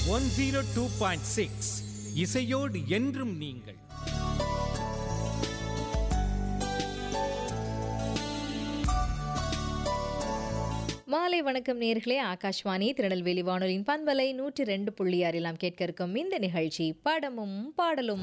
one zero two point six இசையோடு என்றும் நீங்கள் மாலை வணக்கம் நேர்களே ஆகாஷ்வாணி திருநெல்வேலி வானொலியின் பண்பலை நூற்றி ரெண்டு புள்ளி ஆறிலாம் கேட்க இருக்கும் இந்த நிகழ்ச்சி படமும் பாடலும்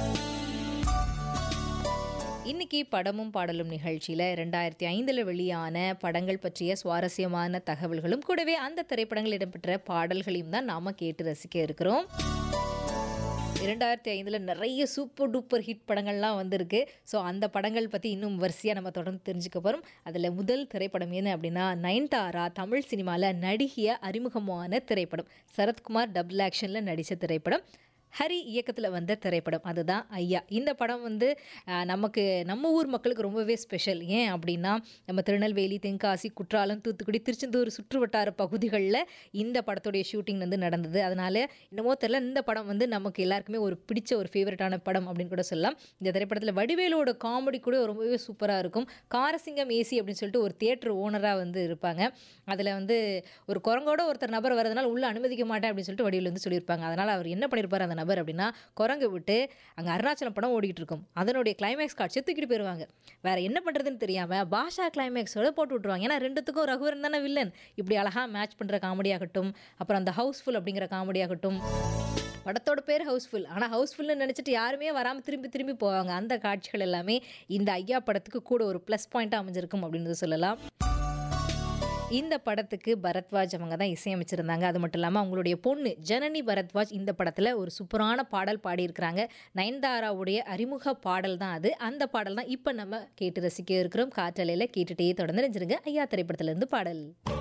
இன்னைக்கு படமும் பாடலும் நிகழ்ச்சியில் ரெண்டாயிரத்தி ஐந்தில் வெளியான படங்கள் பற்றிய சுவாரஸ்யமான தகவல்களும் கூடவே அந்த திரைப்படங்கள் இடம்பெற்ற பாடல்களையும் தான் நாம கேட்டு ரசிக்க இருக்கிறோம் இரண்டாயிரத்தி ஐந்தில் நிறைய சூப்பர் டூப்பர் ஹிட் படங்கள்லாம் வந்திருக்கு ஸோ அந்த படங்கள் பற்றி இன்னும் வரிசையாக நம்ம தொடர்ந்து தெரிஞ்சுக்க போகிறோம் அதில் முதல் திரைப்படம் என்ன அப்படின்னா நயன்தாரா தமிழ் சினிமாவில் நடிகைய அறிமுகமான திரைப்படம் சரத்குமார் டபுள் ஆக்ஷனில் நடித்த திரைப்படம் ஹரி இயக்கத்தில் வந்த திரைப்படம் அதுதான் ஐயா இந்த படம் வந்து அஹ், நமக்கு நம்ம ஊர் மக்களுக்கு ரொம்பவே ஸ்பெஷல் ஏன் அப்படின்னா நம்ம திருநெல்வேலி தென்காசி குற்றாலம் தூத்துக்குடி திருச்செந்தூர் சுற்றுவட்டார பகுதிகளில் இந்த படத்துடைய ஷூட்டிங் வந்து நடந்தது அதனால என்னமோ தெரியல இந்த படம் வந்து நமக்கு எல்லாருக்குமே ஒரு பிடிச்ச ஒரு ஃபேவரட்டான படம் அப்படின்னு கூட சொல்லலாம் இந்த திரைப்படத்தில் வடிவேலோட காமெடி கூட ரொம்பவே சூப்பராக இருக்கும் காரசிங்கம் ஏசி அப்படின்னு சொல்லிட்டு ஒரு தியேட்டர் ஓனராக வந்து இருப்பாங்க அதில் வந்து ஒரு குரங்கோட ஒருத்தர் நபர் வரதுனால உள்ள அனுமதிக்க மாட்டேன் அப்படின்னு சொல்லிட்டு வடிவில் வந்து சொல்லியிருப்பாங்க அதனால் அவர் என்ன பண்ணியிருப்பார் அந்த நபர் அப்படின்னா குரங்கு விட்டு அங்கே அருணாச்சலம் படம் ஓடிட்டு இருக்கும் அதனுடைய கிளைமேக்ஸ் காட்சியை தூக்கிட்டு போயிடுவாங்க வேற என்ன பண்ணுறதுன்னு தெரியாமல் பாஷா கிளைமேக்ஸோட போட்டு விட்ருவாங்க ஏன்னா ரெண்டுத்துக்கும் ரகுவரன் தானே வில்லன் இப்படி அழகாக மேட்ச் பண்ணுற காமெடியாகட்டும் அப்புறம் அந்த ஹவுஸ்ஃபுல் அப்படிங்கிற காமெடியாகட்டும் படத்தோட பேர் ஹவுஸ்ஃபுல் ஆனால் ஹவுஸ்ஃபுல்னு நினச்சிட்டு யாருமே வராமல் திரும்பி திரும்பி போவாங்க அந்த காட்சிகள் எல்லாமே இந்த ஐயா படத்துக்கு கூட ஒரு ப்ளஸ் பாயிண்ட்டாக அமைஞ்சிருக்கும் அப்படின்னு சொல்லலாம் இந்த படத்துக்கு பரத்வாஜ் அவங்க தான் இசையமைச்சிருந்தாங்க அது மட்டும் இல்லாமல் அவங்களுடைய பொண்ணு ஜனனி பரத்வாஜ் இந்த படத்தில் ஒரு சூப்பரான பாடல் பாடியிருக்கிறாங்க நயன்தாராவுடைய அறிமுக பாடல் தான் அது அந்த பாடல் தான் இப்போ நம்ம கேட்டு ரசிக்க இருக்கிறோம் காற்றலையில் கேட்டுகிட்டே தொடர்ந்து நினைச்சிருங்க ஐயா திரைப்படத்திலிருந்து பாடல்